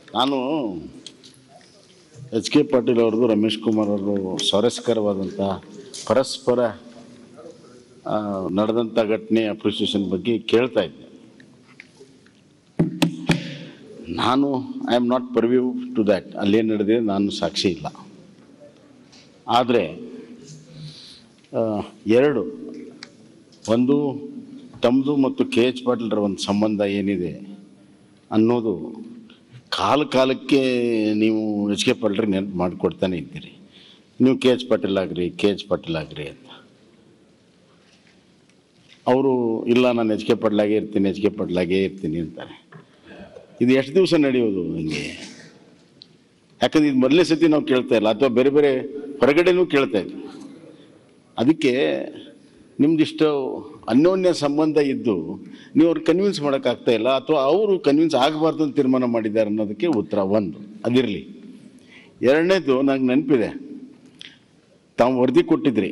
ನಾನು H K Patil ಅವ್ರದ್ದು ರಮೇಶ್ ಕುಮಾರ್ ಅವರು ಸ್ವಾರಸ್ಯಕರವಾದಂಥ ಪರಸ್ಪರ ಆ, ನಡೆದಂಥ ಘಟನೆ ಅಪ್ರಿಸಿಯೇಷನ್ ಬಗ್ಗೆ ಕೇಳ್ತಾ ಇದ್ದೆ ನಾನು I am not purview to that ಅಲ್ಲೇನು ನಡೆದಿದೆ ನಾನು ಸಾಕ್ಷಿ ಇಲ್ಲ ಆದರೆ ಆ, ಎರಡು ಒಂದು ತಮ್ಮದು ಮತ್ತು ಕೆ ಎಚ್ ಪಾಟೀಲ್ರ ಒಂದು ಸಂಬಂಧ ಏನಿದೆ ಅನ್ನೋದು ಕಾಲ ಕಾಲಕ್ಕೆ ನೀವು ಎಚ್ ಕೆ ಪಾಟೀಲ್ರಿಗೆ ನೆನಪು ಮಾಡಿಕೊಡ್ತಾನೆ ಇದ್ದೀರಿ ನೀವು K H Patil agree K H Patil agree ಅಂತ ಅವರು ಇಲ್ಲ ನಾನು ಎಚ್ ಕೆ ಪಾಟೀಲಾಗೇ ಇರ್ತೀನಿ ಎಚ್ ಕೆ ಪಾಟೀಲಾಗೇ ಇರ್ತೀನಿ ಅಂತಾರೆ ಇದು ಎಷ್ಟು ದಿವಸ ನಡೆಯೋದು ಹಿಂಗೆ ಯಾಕಂದ್ರೆ ಇದು ಮೊದಲನೇ ಸತಿ ನಾವು ಕೇಳ್ತಾ ಇಲ್ಲ ಅಥವಾ ಬೇರೆ ಬೇರೆ ಹೊರಗಡೆನೂ ಕೇಳ್ತಾ ಇದ್ವಿ ಅದಕ್ಕೆ ನಿಮ್ದಿಷ್ಟು ಅನ್ಯೋನ್ಯ ಸಂಬಂಧ ಇದ್ದು ನೀವು ಅವ್ರು ಕನ್ವಿನ್ಸ್ ಮಾಡೋಕ್ಕಾಗ್ತಾ ಇಲ್ಲ ಅಥವಾ ಅವರು ಕನ್ವಿನ್ಸ್ ಆಗಬಾರ್ದು ಅಂತ ತೀರ್ಮಾನ ಮಾಡಿದ್ದಾರೆ ಅನ್ನೋದಕ್ಕೆ ಉತ್ತರ ಒಂದು ಅದಿರಲಿ ಎರಡನೇದು ನಂಗೆ ನೆನಪಿದೆ ತಾವು ವರದಿ ಕೊಟ್ಟಿದ್ರಿ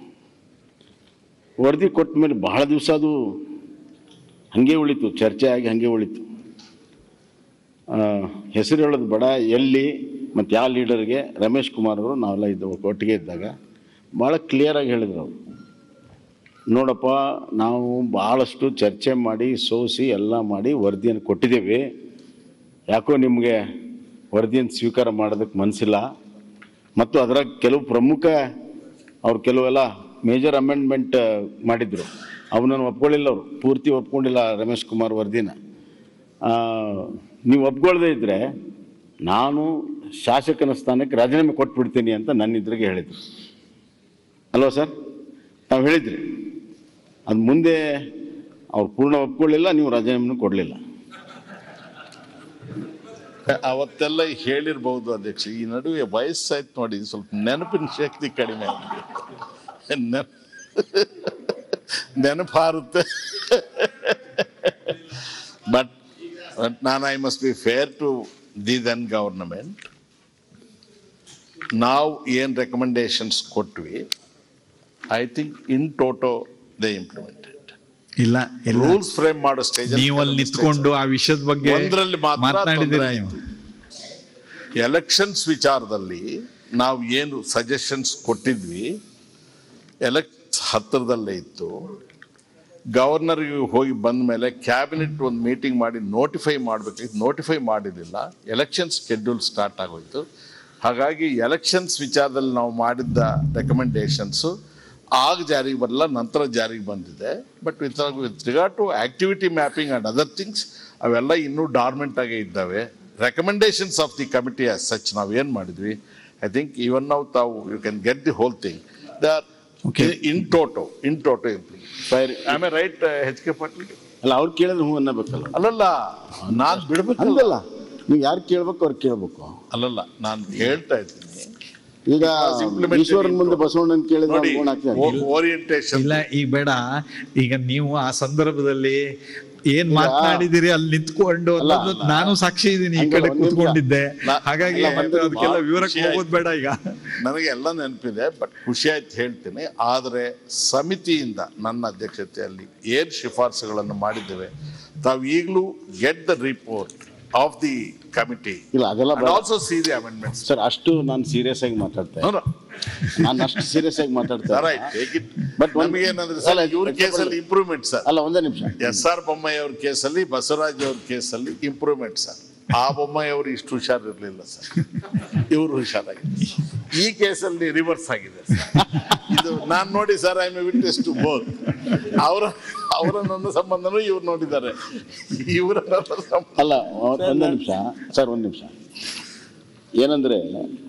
ವರದಿ ಕೊಟ್ಟ ಮೇಲೆ ಬಹಳ ದಿವಸ ಅದು ಹಾಗೆ ಉಳಿತು ಚರ್ಚೆ ಆಗಿ ಹಾಗೆ ಉಳಿತು ಆ, ಹೆಸರು ಹೇಳೋದು ಬೇಡ ಎಲ್ಲಿ ಮತ್ತು ಯಾವ ಲೀಡರ್ಗೆ ರಮೇಶ್ ಕುಮಾರ್ ಅವರು ನಾವೆಲ್ಲ ಇದ್ದ ಒಟ್ಟಿಗೆ ಇದ್ದಾಗ ಭಾಳ ಕ್ಲಿಯರಾಗಿ ಹೇಳಿದ್ರು ಅವರು ನೋಡಪ್ಪ ನಾವು ಭಾಳಷ್ಟು ಚರ್ಚೆ ಮಾಡಿ ಸೋಸಿ ಎಲ್ಲ ಮಾಡಿ ವರದಿಯನ್ನು ಕೊಟ್ಟಿದ್ದೇವೆ ಯಾಕೋ ನಿಮಗೆ ವರದಿಯನ್ನು ಸ್ವೀಕಾರ ಮಾಡೋದಕ್ಕೆ ಮನಸ್ಸಿಲ್ಲ ಮತ್ತು ಅದರ ಕೆಲವು ಪ್ರಮುಖ ಅವ್ರು ಕೆಲವೆಲ್ಲ ಮೇಜರ್ ಅಮೆಂಡ್ಮೆಂಟ್ ಮಾಡಿದರು ಅವನನ್ನು ಒಪ್ಕೊಳ್ಳಿಲ್ಲ ಅವರು ಪೂರ್ತಿ ಒಪ್ಕೊಂಡಿಲ್ಲ ರಮೇಶ್ ಕುಮಾರ್ ವರದಿನ ಆ, ನೀವು ಒಪ್ಕೊಳ್ದೇ ಇದ್ದರೆ ನಾನು ಶಾಸಕನ ಸ್ಥಾನಕ್ಕೆ ರಾಜೀನಾಮೆ ಕೊಟ್ಬಿಡ್ತೀನಿ ಅಂತ ನನ್ನ ಇದ್ರಿಗೆ ಹೇಳಿದರು ಅಲ್ವಾ ಸರ್ ನಾವು ಹೇಳಿದ್ರಿ ಅದು ಮುಂದೆ ಅವ್ರು ಪೂರ್ಣ ಒಪ್ಕೊಳ್ಳಿಲ್ಲ ನೀವು ರಾಜೀನಾಮೆನೂ ಕೊಡಲಿಲ್ಲ ಅವತ್ತೆಲ್ಲ ಹೇಳಿರ್ಬಹುದು ಅಧ್ಯಕ್ಷ ಈ ನಡುವೆ ವಯಸ್ಸಾಯ್ತು ನೋಡಿ ಸ್ವಲ್ಪ ನೆನಪಿನ ಶಕ್ತಿ ಕಡಿಮೆ ಆಗಿದೆ ನೆನ- ನೆನಪು ಹಾರುತ್ತೆ ಬಟ್ ನಾನು I must be fair to the then government ನಾವು ಏನು ರೆಕಮೆಂಡೇಶನ್ಸ್ ಕೊಟ್ವಿ I think in toto they implemented ಇಲ್ಲ ಇಲ್ಲ ರೂಲ್ಸ್ ಫ್ರೇಮ್ ಮಾಡೋ ಸ್ಟೇಜ್ ನೀವು ಅಲ್ಲಿ ನಿಂತ್ಕೊಂಡು ಆ ವಿಷಯದ ಬಗ್ಗೆ ಒಂದ್ರಲ್ಲಿ ಮಾತ್ರ ಮಾತನಾಡಿದ್ದೀರಿ ತೊಂದ್ರೆ ನೀವು ಎಲೆಕ್ಷನ್ಸ್ ವಿಚಾರದಲ್ಲಿ ನಾವು ಏನು ಸಜೆಷನ್ಸ್ ಕೊಟ್ಟಿದ್ವಿ ಎಲೆಕ್ಟ್ ಹತ್ತಿರದಲ್ಲೇ ಇತ್ತು ಗವರ್ನರ್ಗೆ ಹೋಗಿ ಬಂದ ಮೇಲೆ ಕ್ಯಾಬಿನೆಟ್ ಒಂದು ಮೀಟಿಂಗ್ ಮಾಡಿ ನೋಟಿಫೈ ಮಾಡಬೇಕಾಗಿತ್ತು ನೋಟಿಫೈ ಮಾಡಿರಲಿಲ್ಲ ಎಲೆಕ್ಷನ್ ಸ್ಕೆಡ್ಯೂಲ್ ಸ್ಟಾರ್ಟ್ ಆಗೋಯ್ತು ಹಾಗಾಗಿ ಎಲೆಕ್ಷನ್ಸ್ ವಿಚಾರದಲ್ಲಿ ನಾವು ಮಾಡಿದ್ದ ರೆಕಮೆಂಡೇಶನ್ಸು ಆಗ ಜಾರಿಗೆ ಬರಲ್ಲ ನಂತರ ಜಾರಿಗೆ ಬಂದಿದೆ but with with regard to activity mapping and other things ಅವೆಲ್ಲ ಇನ್ನೂ ಡಾರ್ಮೆಂಟ್ ಆಗೇ ಇದ್ದಾವೆ recommendations of the committee as such ನಾವು ಏನು ಮಾಡಿದ್ವಿ ಐ ಥಿಂಕ್ ಇವನ್ ನಾವು ತಾವು you can get the whole thing the Okay. In toto in toto implement fire ಆಮೇಲೆ ರೈಟ್ ಎಚ್ ಕೆ ಪಾಟೀಲ್ ಅಲ್ಲ ಅವ್ರು ಕೇಳಿದ್ರೆ ಹ್ಞೂ ಅನ್ನಬೇಕಲ್ಲ ಅಲ್ಲಲ್ಲ ನಾನು ಬಿಡ್ಬೇಕು ಹಂಗಲ್ಲ ನೀವು ಯಾರು ಕೇಳ್ಬೇಕು ಅವ್ರು ಕೇಳ್ಬೇಕು ಅಲ್ಲಲ್ಲ ನಾನು ಹೇಳ್ತಾ ಇದ್ದೀನಿ ಈಗ Because implemented ಈಶ್ವರನ್ ಮುಂದೆ into- ಬಸವಣ್ಣನ ಕೇಳಿದ್ರೆ ನೋಡಿ ಅವ್ನು ಗುಣ ಹಾಕ್ತಾರೆ. ಓರಿಯಂಟೇಶನ್ ಇಲ್ಲ ಈಗ ಬೇಡ ಈಗ ನೀವು ಆ ಸಂದರ್ಭದಲ್ಲಿ ಏನ್ ಮಾತನಾಡಿದಿರಿ ಅಲ್ಲಿ ನಿಂತ್ಕೊಂಡು ಅಲ್ಲ, ಅನ್ನೋದು ನಾನು ಸಾಕ್ಷಿ ಇದ್ದೀನಿ ಈ ಹಂಗಲ್ಲ, ಕಡೆ ಒಂದ್ ನಿಮಿಷ. ಕೂತ್ಕೊಂಡಿದ್ದೆ ನಾ- ಹಾಗಾಗಿ ಅಲ್ಲ, ಒಂದು ಅದಕ್ಕೆಲ್ಲ ಭಾಳ ವಿವರಕ್ಕೆ ಖುಷಿ ಹೋಗೋದು ಬೇಡ ಈಗ ನನಗೆ ಎಲ್ಲ ನೆನಪಿದೆ ಬಟ್ ಖುಷಿ ಆಯ್ತು ಹೇಳ್ತೀನಿ ಆದರೆ ಸಮಿತಿಯಿಂದ ನನ್ನ ಅಧ್ಯಕ್ಷತೆಯಲ್ಲಿ ಏನು ಶಿಫಾರಸುಗಳನ್ನು ಮಾಡಿದ್ದೇವೆ ತಾವು ಈಗಲೂ get the report of the committee ಇಲ್ಲ ಅದೆಲ್ಲ ಬೇಡ. Also see the amendments sir ಅಷ್ಟು ನಾನು ಸೀರಿಯಸ್ ಆಗಿ ಮಾತಾಡ್ತಾ ಇದ್ದೆ. ನಾನು ಅಷ್ಟು ಸೀರಿಯಸ್ ಆಗಿ ಮಾತಾಡ್ತಾ ಇದ್ದೆ. But one- ನಮಗೇನಂದ್ರೆ ಅಲ್ಲ, ಸರ್ ಇವ್ರ ಕೇಸಲ್ಲಿ ಇಂಪ್ರೂವ್ಮೆಂಟ್ ಸರ್ ಅಲ್ಲ ಒಂದೇ ನಿಮಿಷ ಎಸ್ ಆರ್ ಬೊಮ್ಮಾಯಿ ಅವ್ರ ಕೇಸಲ್ಲಿ ಬಸವರಾಜ್ ಅವ್ರ ಕೇಸಲ್ಲಿ ಇಂಪ್ರೂವ್ಮೆಂಟ್ ಸರ್ ಆ ಬೊಮ್ಮಾಯಿ ಅವರು ಇಷ್ಟು ಹುಷಾರಿರ್ಲಿಲ್ಲ ಸರ್ ಇವರು ಹುಷಾರಾಗಿದೆ ಈ ಕೇಸಲ್ಲಿ ರಿವರ್ಸ್ ಆಗಿದೆ sir. ಇದು ನಾನು ನೋಡಿ sir I may witness to both ಅವರ ಅವರ ನನ್ನ ಸಂಬಂಧನೂ ಇವ್ರು ನೋಡಿದ್ದಾರೆ ಇವರ ನನ್ನ ಸಂಬಂಧ ಅಲ್ಲ ಒಂದೇ ನಿಮಿಷ ಸರ್ ಒಂದು ನಿಮಿಷ ಏನಂದರೆ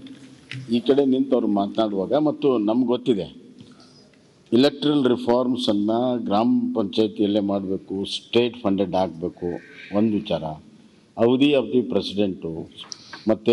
ಈ ಕಡೆ ನಿಂತು ಅವ್ರು ಮಾತನಾಡುವಾಗ ಮತ್ತು ನಮ್ಗೆ ಗೊತ್ತಿದೆ ಇಲೆಕ್ಟ್ರಲ್ ರಿಫಾರ್ಮ್ಸನ್ನು ಗ್ರಾಮ ಪಂಚಾಯತಿಯಲ್ಲೇ ಮಾಡಬೇಕು ಸ್ಟೇಟ್ ಫಂಡೆಡ್ ಆಗಬೇಕು ಒಂದು ವಿಚಾರ ಅವಧಿ ಆಫ್ ದಿ ಪ್ರೆಸಿಡೆಂಟು ಮತ್ತು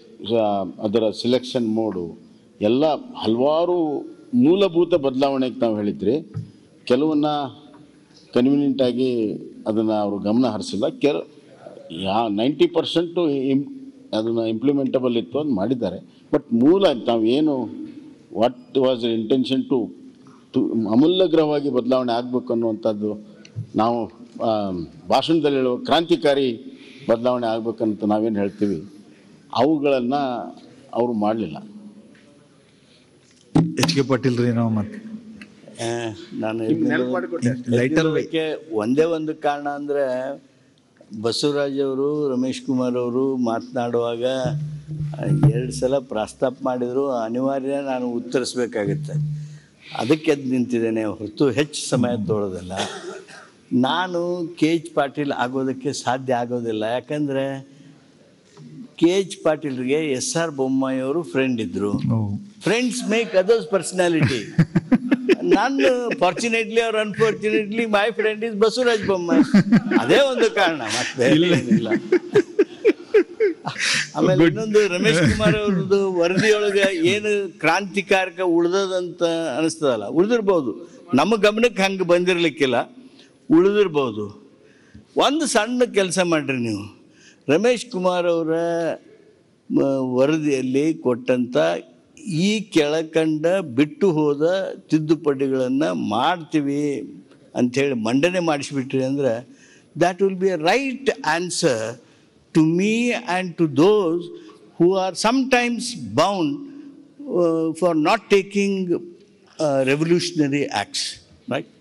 ಅದರ ಸಿಲೆಕ್ಷನ್ ಮೋಡು ಎಲ್ಲ ಹಲವಾರು ಮೂಲಭೂತ ಬದಲಾವಣೆಗೆ ನಾವು ಹೇಳಿದ್ರಿ ಕೆಲವನ್ನ ಕನ್ವೀನಿಯಂಟ್ ಆಗಿ ಅದನ್ನು ಅವರು ಗಮನ ಹರಿಸಿಲ್ಲ ಕೆಲ ಯಾ ನೈಂಟಿ ಪರ್ಸೆಂಟು ಇಮ್ ಅದನ್ನು ಇಂಪ್ಲಿಮೆಂಟಬಲ್ ಇತ್ತು ಅಂತ ಮಾಡಿದ್ದಾರೆ ಬಟ್ ಮೂಲ ನಾವು ಏನು what was intention to to ಅಮೂಲ್ಯಗ್ರಹವಾಗಿ ಬದಲಾವಣೆ ಆಗಬೇಕು ಅನ್ನುವಂಥದ್ದು ನಾವು ಆ, ಭಾಷಣದಲ್ಲಿ ಹೇಳುವ ಕ್ರಾಂತಿಕಾರಿ ಬದಲಾವಣೆ ಆಗ್ಬೇಕಂತ ನಾವೇನು ಹೇಳ್ತೀವಿ ಅವುಗಳನ್ನು ಅವರು ಮಾಡಲಿಲ್ಲ ಎಚ್ ಕೆ ಪಾಟೀಲ್ ರೀ ನಾವು ಮತ್ತೆ ಆ, ನಾನು ಲೈಟರ್ ಇದಕ್ಕೆ ಒಂದೇ ಒಂದು ಕಾರಣ ಅಂದರೆ ಬಸವರಾಜ್ ಅವರು ರಮೇಶ್ ಕುಮಾರ್ ಅವರು ಮಾತನಾಡುವಾಗ ಎರಡು ಸಲ ಪ್ರಸ್ತಾಪ ಮಾಡಿದ್ರು ಅನಿವಾರ್ಯ ನಾನು ಉತ್ತರಿಸ್ಬೇಕಾಗುತ್ತೆ ಅದಕ್ಕೆ ಎದ್ದು ನಿಂತಿದ್ದೇನೆ ಹೊರತು ಹೆಚ್ಚು ಸಮಯ ತೊಗೊಳೋದಿಲ್ಲ ನಾನು ಕೆ ಎಚ್ ಪಾಟೀಲ್ ಆಗೋದಕ್ಕೆ ಸಾಧ್ಯ ಆಗೋದಿಲ್ಲ ಯಾಕಂದರೆ ಕೆ ಎಚ್ ಪಾಟೀಲ್ರಿಗೆ ಎಸ್ ಆರ್ ಬೊಮ್ಮಾಯಿ ಅವರು ಫ್ರೆಂಡ್ ಇದ್ದರು ಫ್ರೆಂಡ್ಸ್ ಮೇಕ್ ಅದರ್ಸ್ ಪರ್ಸನಾಲಿಟಿ ನಾನು ಫಾರ್ಚುನೇಟ್ಲಿ ಅವ್ರ unfortunately my friend is Basavaraj Bommai ಅದೇ ಒಂದು ಕಾರಣ ಮತ್ತೆ ಏನಿಲ್ಲ ಆಮೇಲೆ ಇನ್ನೊಂದು ರಮೇಶ್ ಕುಮಾರ್ ಅವ್ರದ್ದು ವರದಿಯೊಳಗೆ ಏನು ಕ್ರಾಂತಿಕಾರಕ ಉಳ್ದದಂತ ಅನಿಸ್ತದಲ್ಲ ಉಳಿದಿರ್ಬೋದು ನಮ್ಮ ಗಮನಕ್ಕೆ ಹಂಗೆ ಬಂದಿರಲಿಕ್ಕಿಲ್ಲ ಉಳಿದಿರ್ಬೋದು ಒಂದು ಸಣ್ಣ ಕೆಲಸ ಮಾಡ್ರಿ ನೀವು ರಮೇಶ್ ಕುಮಾರ್ ಅವರ ಮ, ವರದಿಯಲ್ಲಿ ಕೊಟ್ಟಂಥ ಈ ಕೆಳಕಂಡ ಬಿಟ್ಟು ಹೋದ ತಿದ್ದುಪಡಿಗಳನ್ನು ಮಾಡ್ತೀವಿ ಅಂಥೇಳಿ ಮಂಡನೆ ಮಾಡಿಸ್ಬಿಟ್ರಿ ಅಂದ್ರೆ that will be a right answer to me and to those who are sometimes bound for not taking revolutionary acts right